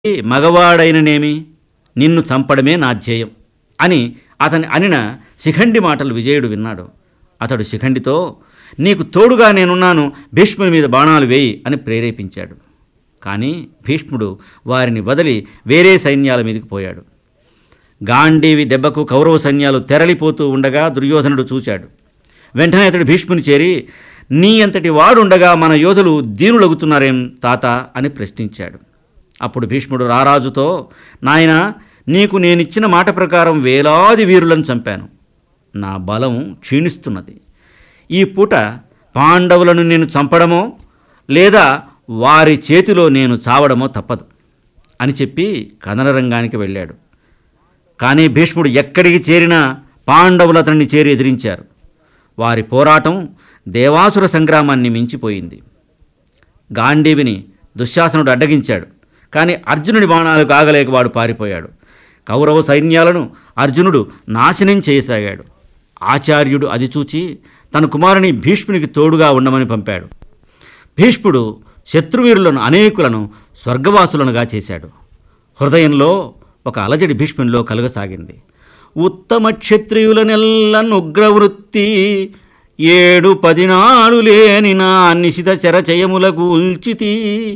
మగవాడైననేమి నిన్ను చంపడమే నా ధ్యేయం అని అతని అనిన శిఖండి మాటలు విజయుడు విన్నాడు అతడు శిఖండితో నీకు తోడుగా నేనున్నాను భీష్ముని మీద బాణాలు వేయి అని ప్రేరేపించాడు కానీ భీష్ముడు వారిని వదిలి వేరే సైన్యాల మీదకి పోయాడు గాంధీవి దెబ్బకు కౌరవ సైన్యాలు తెరలిపోతూ ఉండగా దుర్యోధనుడు చూశాడు వెంటనే అతడు భీష్ముని చేరి నీ అంతటి వాడుండగా మన యోధులు దీనులగుతున్నారేం తాత అని ప్రశ్నించాడు అప్పుడు భీష్ముడు రారాజుతో నాయనా నీకు నేనిచ్చిన మాట ప్రకారం వేలాది వీరులను చంపాను నా బలం క్షీణిస్తున్నది ఈ పూట పాండవులను నేను చంపడమో లేదా వారి చేతిలో నేను చావడమో తప్పదు అని చెప్పి కథనరంగానికి వెళ్ళాడు కానీ భీష్ముడు ఎక్కడికి చేరినా పాండవులు అతన్ని చేరి ఎదిరించారు వారి పోరాటం దేవాసుర సంగ్రామాన్ని మించిపోయింది గాంధీవిని దుశ్శాసనుడు అడ్డగించాడు కానీ అర్జునుడి బాణాలు కాగలేక వాడు పారిపోయాడు కౌరవ సైన్యాలను అర్జునుడు నాశనం చేయసాగాడు ఆచార్యుడు అది చూచి తన కుమారుని భీష్మునికి తోడుగా ఉండమని పంపాడు భీష్ముడు శత్రువీరులను అనేకులను స్వర్గవాసులనుగా చేశాడు హృదయంలో ఒక అలజడి భీష్మునిలో కలుగసాగింది ఉత్తమ క్షత్రియులనెల్ల నుగ్రవృత్తి ఏడు పదినాడు లేని నా నిశిత చరచయములకు ఉల్చితి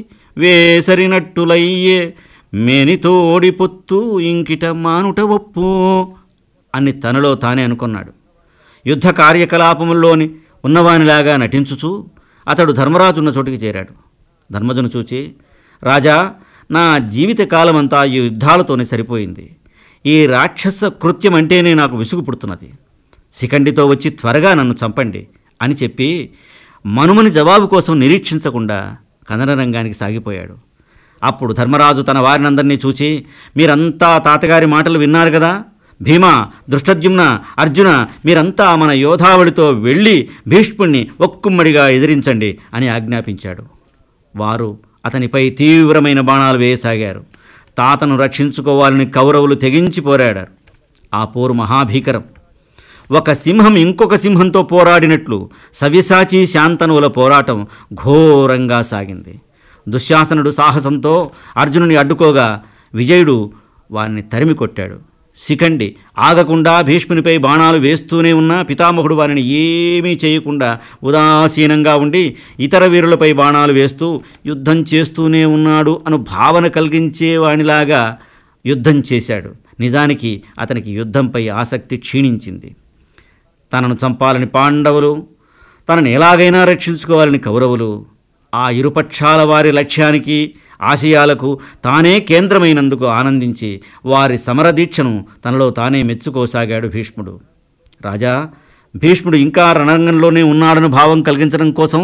వేసరినట్టులయ్యే మేనితోడి పొత్తు ఇంకిట మానుట ఒప్పు అని తనలో తానే అనుకున్నాడు యుద్ధ కార్యకలాపముల్లోని ఉన్నవానిలాగా నటించుచూ అతడు ధర్మరాజు ఉన్న చోటికి చేరాడు ధర్మజును చూచి రాజా నా జీవిత కాలమంతా ఈ యుద్ధాలతోనే సరిపోయింది ఈ రాక్షస కృత్యం అంటేనే నాకు విసుగు పుడుతున్నది శిఖండితో వచ్చి త్వరగా నన్ను చంపండి అని చెప్పి మనుమని జవాబు కోసం నిరీక్షించకుండా కథనరంగానికి సాగిపోయాడు అప్పుడు ధర్మరాజు తన వారినందరినీ చూచి మీరంతా తాతగారి మాటలు విన్నారు కదా భీమా దృష్టద్యుమ్న అర్జున మీరంతా మన యోధావళితో వెళ్ళి భీష్ముణ్ణి ఒక్కుమ్మడిగా ఎదిరించండి అని ఆజ్ఞాపించాడు వారు అతనిపై తీవ్రమైన బాణాలు వేయసాగారు తాతను రక్షించుకోవాలని కౌరవులు తెగించి పోరాడారు ఆ పోరు మహాభీకరం ఒక సింహం ఇంకొక సింహంతో పోరాడినట్లు సవ్యసాచి శాంతనువుల పోరాటం ఘోరంగా సాగింది దుశ్శాసనుడు సాహసంతో అర్జునుని అడ్డుకోగా విజయుడు వారిని తరిమి కొట్టాడు శిఖండి ఆగకుండా భీష్మునిపై బాణాలు వేస్తూనే ఉన్నా పితామహుడు వారిని ఏమీ చేయకుండా ఉదాసీనంగా ఉండి ఇతర వీరులపై బాణాలు వేస్తూ యుద్ధం చేస్తూనే ఉన్నాడు అను భావన కలిగించే వానిలాగా యుద్ధం చేశాడు నిజానికి అతనికి యుద్ధంపై ఆసక్తి క్షీణించింది తనను చంపాలని పాండవులు తనను ఎలాగైనా రక్షించుకోవాలని కౌరవులు ఆ ఇరుపక్షాల వారి లక్ష్యానికి ఆశయాలకు తానే కేంద్రమైనందుకు ఆనందించి వారి సమరదీక్షను తనలో తానే మెచ్చుకోసాగాడు భీష్ముడు రాజా భీష్ముడు ఇంకా రణరంగంలోనే ఉన్నాడని భావం కలిగించడం కోసం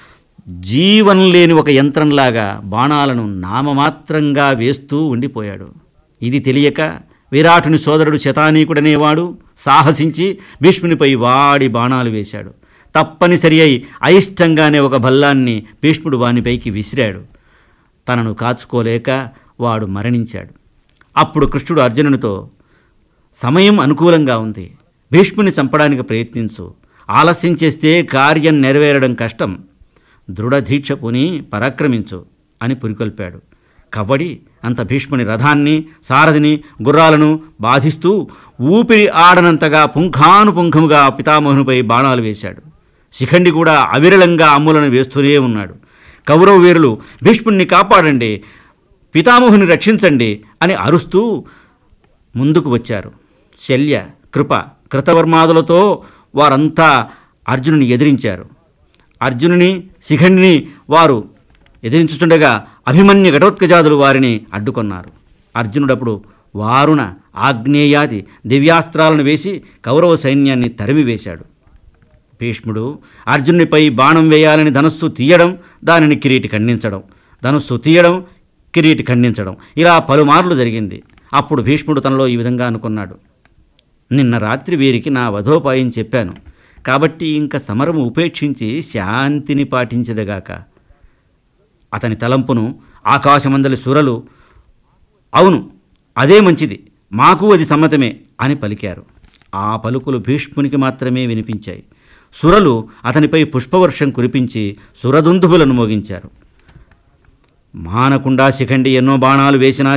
జీవం లేని ఒక యంత్రంలాగా బాణాలను నామమాత్రంగా వేస్తూ ఉండిపోయాడు ఇది తెలియక విరాటుని సోదరుడు శతానీకుడనేవాడు సాహసించి భీష్మునిపై వాడి బాణాలు వేశాడు తప్పనిసరి అయి అయిష్టంగానే ఒక భల్లాన్ని భీష్ముడు వానిపైకి విసిరాడు తనను కాచుకోలేక వాడు మరణించాడు అప్పుడు కృష్ణుడు అర్జునునితో సమయం అనుకూలంగా ఉంది భీష్ముని చంపడానికి ప్రయత్నించు ఆలస్యం చేస్తే కార్యం నెరవేరడం కష్టం దృఢదీక్ష పుని పరాక్రమించు అని పురికొల్పాడు కవ్వడి అంత భీష్ముని రథాన్ని సారథిని గుర్రాలను బాధిస్తూ ఊపిరి ఆడనంతగా పుంఖానుపుంఖముగా పితామహునిపై బాణాలు వేశాడు శిఖండి కూడా అవిరళంగా అమ్ములను వేస్తూనే ఉన్నాడు కౌరవ వీరులు భీష్ముణ్ణి కాపాడండి పితామహుని రక్షించండి అని అరుస్తూ ముందుకు వచ్చారు శల్య కృప కృతవర్మాదులతో వారంతా అర్జునుని ఎదిరించారు అర్జునుని శిఖండిని వారు ఎదిరించుతుండగా అభిమన్య ఘటోత్కజాదులు వారిని అడ్డుకొన్నారు అర్జునుడప్పుడు వారుణ ఆగ్నేయాది దివ్యాస్త్రాలను వేసి కౌరవ సైన్యాన్ని తరిమివేశాడు భీష్ముడు అర్జునునిపై బాణం వేయాలని ధనస్సు తీయడం దానిని కిరీటి ఖండించడం ధనస్సు తీయడం కిరీటి ఖండించడం ఇలా పలుమార్లు జరిగింది అప్పుడు భీష్ముడు తనలో ఈ విధంగా అనుకున్నాడు నిన్న రాత్రి వీరికి నా వధోపాయం చెప్పాను కాబట్టి ఇంక సమరము ఉపేక్షించి శాంతిని పాటించదగాక అతని తలంపును ఆకాశమందలి సురలు అవును అదే మంచిది మాకు అది సమ్మతమే అని పలికారు ఆ పలుకులు భీష్మునికి మాత్రమే వినిపించాయి సురలు అతనిపై పుష్పవర్షం కురిపించి సురదుందుబులను మోగించారు మానకుండా శిఖండి ఎన్నో బాణాలు వేసినా